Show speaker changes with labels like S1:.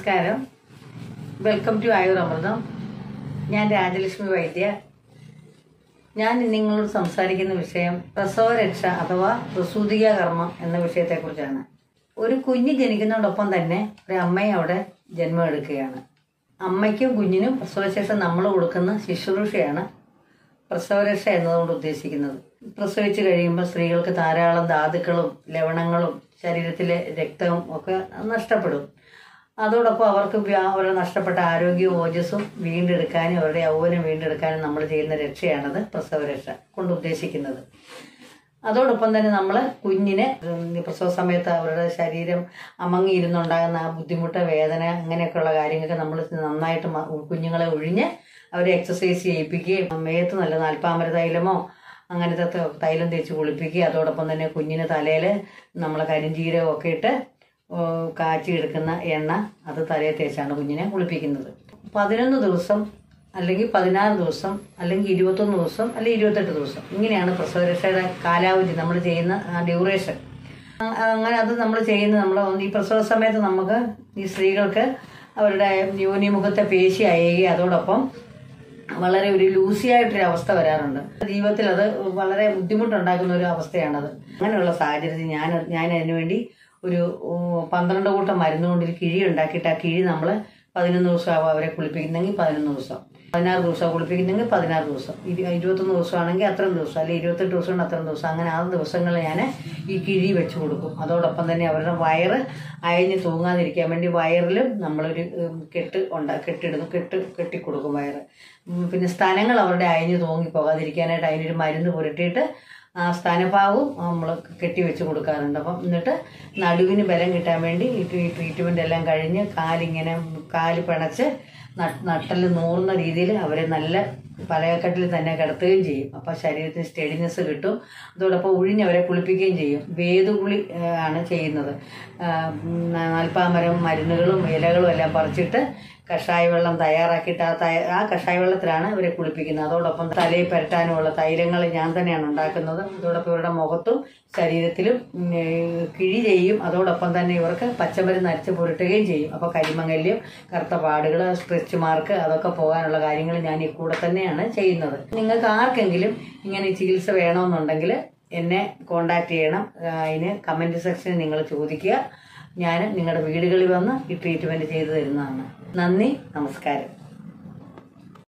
S1: നമസ്കാരം welcome to ആയുർ അമൃതം ഞാൻ രാജലക്ഷ്മി വൈദ്യ ഞാൻ ഇന്ന് നിങ്ങളോട് സംസാരിക്കുന്ന വിഷയം പ്രസവരക്ഷ അഥവാ പ്രസൂതിക കർമ്മം എന്ന വിഷയത്തെക്കുറിച്ചാണ് ഒരു കുഞ്ഞ് ജനിക്കുന്നതോടൊപ്പം തന്നെ ഒരു അമ്മയെ അവിടെ ജന്മം എടുക്കുകയാണ് അമ്മയ്ക്കും കുഞ്ഞിനും പ്രസവശേഷം നമ്മൾ കൊടുക്കുന്ന ശുശ്രൂഷയാണ് പ്രസവരക്ഷ എന്നതുകൊണ്ട് ഉദ്ദേശിക്കുന്നത് പ്രസവിച്ച് കഴിയുമ്പോൾ സ്ത്രീകൾക്ക് ധാരാളം ധാതുക്കളും ലവണങ്ങളും ശരീരത്തിലെ രക്തവും ഒക്കെ നഷ്ടപ്പെടും അതോടൊപ്പം അവർക്ക് വ്യാ- അവരുടെ നഷ്ടപ്പെട്ട ആരോഗ്യവും ഓജസ്സും വീണ്ടെടുക്കാനും അവരുടെ യൗവനം വീണ്ടെടുക്കാനും നമ്മൾ ചെയ്യുന്ന രക്ഷയാണത് പ്രസവരക്ഷ കൊണ്ട് ഉദ്ദേശിക്കുന്നത് അതോടൊപ്പം തന്നെ നമ്മൾ കുഞ്ഞിന് ഉം, പ്രസവ സമയത്ത് അവരുടെ ശരീരം അമങ്ങിയിരുന്നുണ്ടാകുന്ന ആ ബുദ്ധിമുട്ട് വേദന അങ്ങനെയൊക്കെയുള്ള കാര്യങ്ങൾക്ക് നമ്മൾ നന്നായിട്ട് മ- കുഞ്ഞുങ്ങളെ ഒഴിഞ്ഞ് അവരെ എക്സസൈസ് ചെയ്യിപ്പിക്കുകയും മേത്ത് നല്ല നാൽപ്പാമര തൈലമോ അങ്ങനത്തെ ത- തൈലം തേച്ച് കുളിപ്പിക്കുക അതോടൊപ്പം തന്നെ കുഞ്ഞിന് തലയിൽ നമ്മൾ കരിഞ്ചീരകം ഒക്കെ ഇട്ട് ഓ, കാച്ചി എടുക്കുന്ന എണ്ണ അത് തലയിൽ തേച്ചാണ് കുഞ്ഞിനെ കുളിപ്പിക്കുന്നത് പതിനൊന്ന് ദിവസം അല്ലെങ്കിൽ പതിനാറ് ദിവസം അല്ലെങ്കിൽ ഇരുപത്തൊന്ന് ദിവസം അല്ലെങ്കിൽ ഇരുപത്തെട്ട് ദിവസം ഇങ്ങനെയാണ് പ്രസവരക്ഷയുടെ കാലാവധി നമ്മൾ ചെയ്യുന്ന ഡ്യൂറേഷൻ അങ്ങനെ അത് നമ്മൾ ചെയ്യുന്ന നമ്മൾ ഈ പ്രസവ സമയത്ത് നമുക്ക് ഈ സ്ത്രീകൾക്ക് അവരുടെ യോനിമുഖത്തെ പേശി അയയുകയും അതോടൊപ്പം വളരെ ഒരു ലൂസി ആയിട്ടൊരു അവസ്ഥ വരാറുണ്ട് ജീവിതത്തിൽ അത് വളരെ ബുദ്ധിമുട്ടുണ്ടാക്കുന്ന ഒരു അവസ്ഥയാണത് അങ്ങനെയുള്ള സാഹചര്യത്തിൽ ഞാൻ ഞാൻ അതിനുവേണ്ടി ഒരു ഉം, പന്ത്രണ്ട് കൂട്ടം മരുന്ന് കൊണ്ട് ഒരു കിഴി ഉണ്ടാക്കിയിട്ട് ആ കിഴി നമ്മൾ പതിനൊന്ന് ദിവസമാകും അവരെ കുളിപ്പിക്കുന്നെങ്കിൽ പതിനൊന്ന് ദിവസം പതിനാറ് ദിവസം കുളിപ്പിക്കുന്നെങ്കിൽ പതിനാറ് ദിവസം ഇരു- ഇരുപത്തൊന്ന് ദിവസമാണെങ്കിൽ അത്രയും ദിവസം അല്ലെങ്കിൽ ഇരുപത്തെട്ട് ദിവസം കൊണ്ട് അത്രയും ദിവസം അങ്ങനെ ആ ദിവസങ്ങളിൽ ഞാൻ ഈ കിഴി വെച്ച് കൊടുക്കും അതോടൊപ്പം തന്നെ അവരുടെ വയറ് അയഞ്ഞ് തൂങ്ങാതിരിക്കാൻ വേണ്ടി വയറിലും നമ്മളൊരു ഉം, കെട്ട് ഉണ്ടാ കെട്ടിടുന്നു കെട്ട് കെട്ടിക്കൊടുക്കും വയറ് ഉം, പിന്നെ സ്ഥലങ്ങൾ അവരുടെ അയഞ്ഞ് തൂങ്ങി പോകാതിരിക്കാനായിട്ട് അതിനൊരു മരുന്ന് പുരട്ടിയിട്ട് ആ സ്ഥാനഭാഗവും നമ്മൾ കെട്ടിവെച്ച് കൊടുക്കാറുണ്ട് അപ്പം എന്നിട്ട് നടുവിന് ബലം കിട്ടാൻ വേണ്ടി ഈ ട്രീറ്റ്മെൻ്റ് എല്ലാം കഴിഞ്ഞ് കാലിങ്ങനെ കാല് പിണച്ച് നട്ടൽ നൂറുന്ന രീതിയിൽ അവരെ നല്ല പലകക്കെട്ടിൽ തന്നെ കിടത്തുകയും ചെയ്യും അപ്പോൾ ശരീരത്തിന് സ്റ്റെഡിനെസ് കിട്ടും അതോടൊപ്പം ഒഴിഞ്ഞവരെ കുളിപ്പിക്കുകയും ചെയ്യും വേതുകുളി ആ, ആണ് ചെയ്യുന്നത് ആ, ഉം, നാൽപ്പാമരം മരുന്നുകളും ഇലകളും എല്ലാം പറിച്ചിട്ട് കഷായ വെള്ളം തയ്യാറാക്കിയിട്ട് ആ തയ ആ കഷായ വെള്ളത്തിലാണ് ഇവരെ കുളിപ്പിക്കുന്നത് അതോടൊപ്പം തലയിൽ പുരട്ടാനുമുള്ള തൈലങ്ങൾ ഞാൻ തന്നെയാണ് ഉണ്ടാക്കുന്നത് അതോടൊപ്പം ഇവരുടെ മുഖത്തും ശരീരത്തിലും ഉം, ഏ, കിഴി ചെയ്യും അതോടൊപ്പം തന്നെ ഇവർക്ക് പച്ചമരുന്ന് അരച്ച് പുരട്ടുകയും ചെയ്യും അപ്പോൾ കരിമങ്ങല്യം കറുത്ത പാടുകൾ സ്ട്രെച്ച് മാർക്ക് അതൊക്കെ പോകാനുള്ള കാര്യങ്ങൾ ഞാൻ ഈ കൂടെ തന്നെയാണ് ചെയ്യുന്നത് നിങ്ങൾക്ക് ആർക്കെങ്കിലും ഇങ്ങനെ ചികിത്സ വേണമെന്നുണ്ടെങ്കിൽ എന്നെ കോണ്ടാക്ട് ചെയ്യണം ആ, അതിന് കമൻറ്റ് സെക്ഷനിൽ നിങ്ങൾ ചോദിക്കുക ഞാൻ നിങ്ങളുടെ വീടുകളിൽ വന്ന് ഈ ട്രീറ്റ്മെൻറ്റ് ചെയ്തു തരുന്നതാണ് നന്ദി നമസ്കാരം